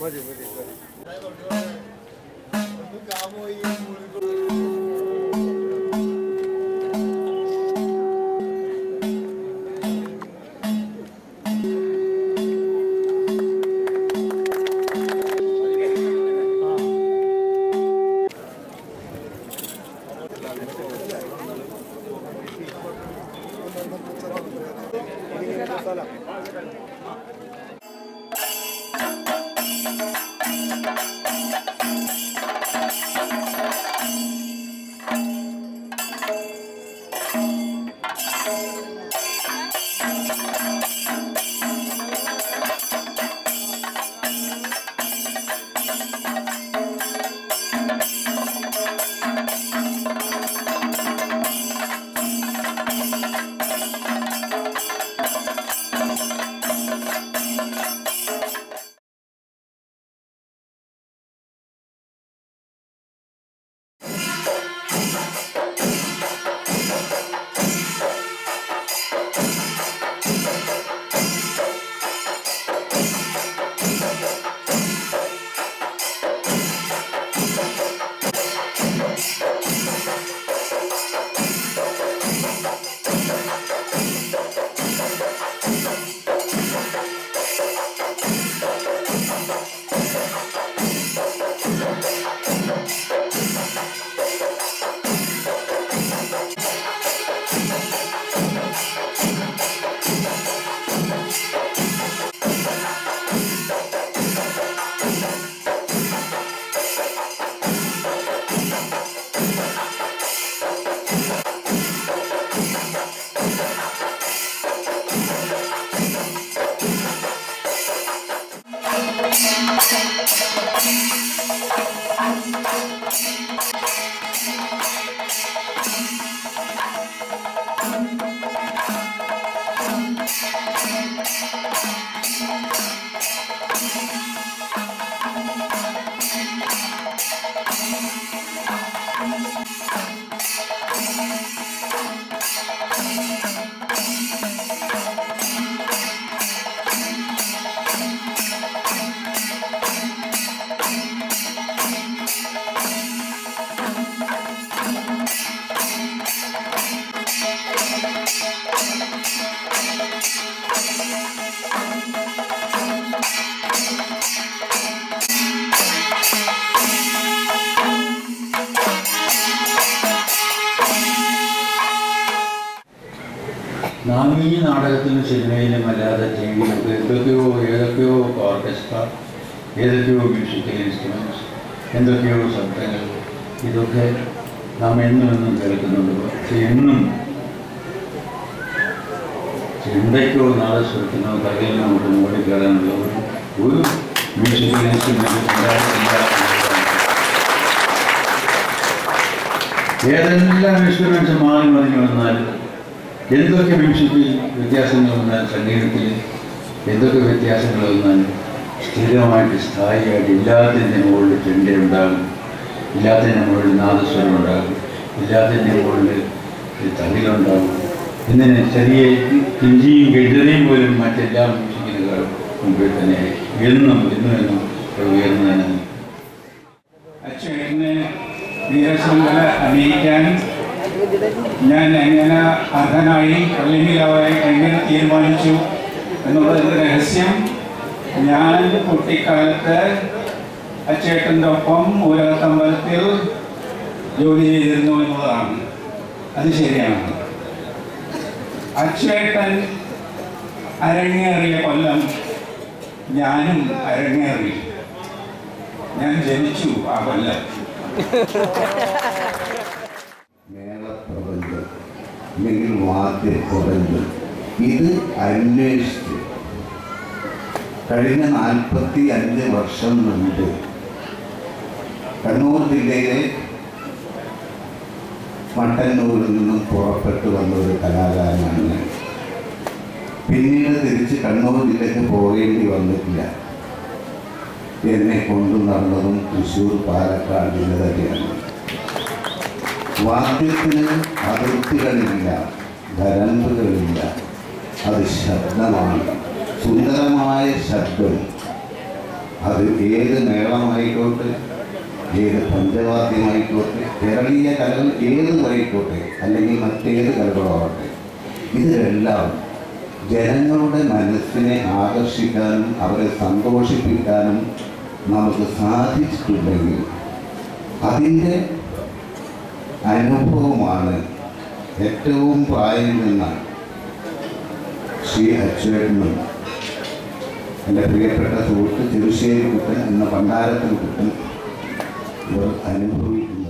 നാം ഈ നാടകത്തിലും സിനിമയിലും അല്ലാതെ ടി വിയിലൊക്കെ എന്തൊക്കെയോ ഏതൊക്കെയോ ഓർക്കസ്ട്ര ഏതൊക്കെയോ മ്യൂസിക്കൽ ഇൻസ്ട്രുമെൻറ്റ്സ് എന്തൊക്കെയോ ശബ്ദങ്ങൾ ഇതൊക്കെ നാം എന്നും എന്നും കേൾക്കുന്നുണ്ട് പക്ഷെ എന്നും ചിന്തയ്ക്കോ നാദസ്വരത്തിനോ കഥയിലോ നമുക്ക് മുകളിൽ കയറാനുള്ള ഒരു ഒരു മ്യൂസിക്കൽ ഇൻസ്ട്രുമെൻറ്റ് ഉണ്ടായിട്ടില്ല എന്നുള്ളതാണ്. ഏതെല്ലാം ഇൻസ്ട്രുമെൻറ്റ്സ് മാറി മറിഞ്ഞു വന്നാൽ എന്തൊക്കെ മ്യൂസിക്കിൽ വ്യത്യാസങ്ങൾ വന്നാൽ സംഗീതത്തിൽ എന്തൊക്കെ വ്യത്യാസങ്ങൾ വന്നാൽ സ്ഥിരമായിട്ട് സ്ഥായിയായിട്ട് എല്ലാത്തിൻ്റെ മുകളിൽ ചെണ്ട ഉണ്ടാകും എല്ലാത്തിൻ്റെ മുകളിൽ നാദസ്വരം ഉണ്ടാകും എല്ലാത്തിൻ്റെ മുകളിൽ തകിലുണ്ടാകും ഇങ്ങനെ ചെറിയ കിഞ്ചിയും കെഴുതയും പോലും മറ്റെല്ലാ മ്യൂസിക്കിനേക്കാളും മുമ്പിൽ തന്നെ എന്നും എന്നും എന്നും ഉയർന്നതിനാണ് അച്ഛനെ വീരശൃംഖല അണിയിക്കാൻ ഞാൻ എങ്ങനെ അർഹനായി അല്ലെങ്കിൽ അവരെ എങ്ങനെ തീരുമാനിച്ചു എന്നുള്ളതിൻ്റെ രഹസ്യം ഞാൻ കുട്ടിക്കാലത്ത് അച്ചേട്ടൻ്റെ ഒപ്പം ഊരകത്തമ്പലത്തിൽ ജോലി ചെയ്തിരുന്നു എന്നുള്ളതാണ് അത് ശരിയാണ് അച്ചേട്ടൻ അരങ്ങേറിയ കൊല്ലം ഞാനും അരങ്ങേറി ഞാൻ ജനിച്ചു ആ കൊല്ലം മേളപ്രബന്ധം അല്ലെങ്കിൽ വാദ്യപ്രബന്ധം ഇത് അന്വേഷിച്ച് കഴിഞ്ഞ നാൽപ്പത്തി അഞ്ച് വർഷം മുൻപ് കണ്ണൂർ ജില്ലയിലെ മട്ടന്നൂരിൽ നിന്നും പുറപ്പെട്ടു വന്ന ഒരു കലാകാരനാണ് ഞാൻ പിന്നീട് തിരിച്ച് കണ്ണൂർ ജില്ലയ്ക്ക് പോകേണ്ടി വന്നിട്ടില്ല എന്നെ കൊണ്ടു നടന്നതും തൃശ്ശൂർ പാലക്കാട് ജില്ല തന്നെയാണ് വാദ്യത്തിന് അതിർത്തികളില്ല അത് ഏത് മേളമായിക്കോട്ടെ ഏത് പഞ്ചവാദ്യമായിക്കോട്ടെ കേരളീയ കലകൾ ഏതുമായിക്കോട്ടെ അല്ലെങ്കിൽ മറ്റേത് കലകളാവട്ടെ ഇതിലെല്ലാം ജനങ്ങളുടെ മനസ്സിനെ ആകർഷിക്കാനും അവരെ സന്തോഷിപ്പിക്കാനും നമുക്ക് സാധിച്ചിട്ടുണ്ടെങ്കിൽ അതിൻ്റെ അനുഭവമാണ് ഏറ്റവും പ്രായം നിന്ന ശ്രീ അച്ചുവേട്ടനും എൻ്റെ പ്രിയപ്പെട്ട സുഹൃത്ത് ചെറുശ്ശേരി കുട്ടൻ എന്ന പണ്ടാരത്തിൽ കുട്ടൻ ഇവർ അനുഭവിക്കുന്നത്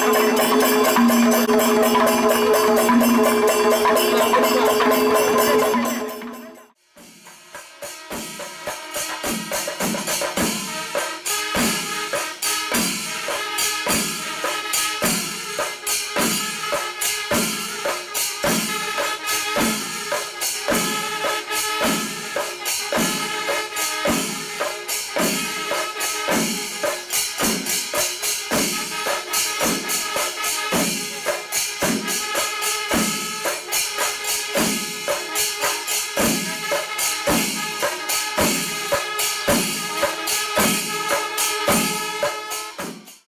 Thank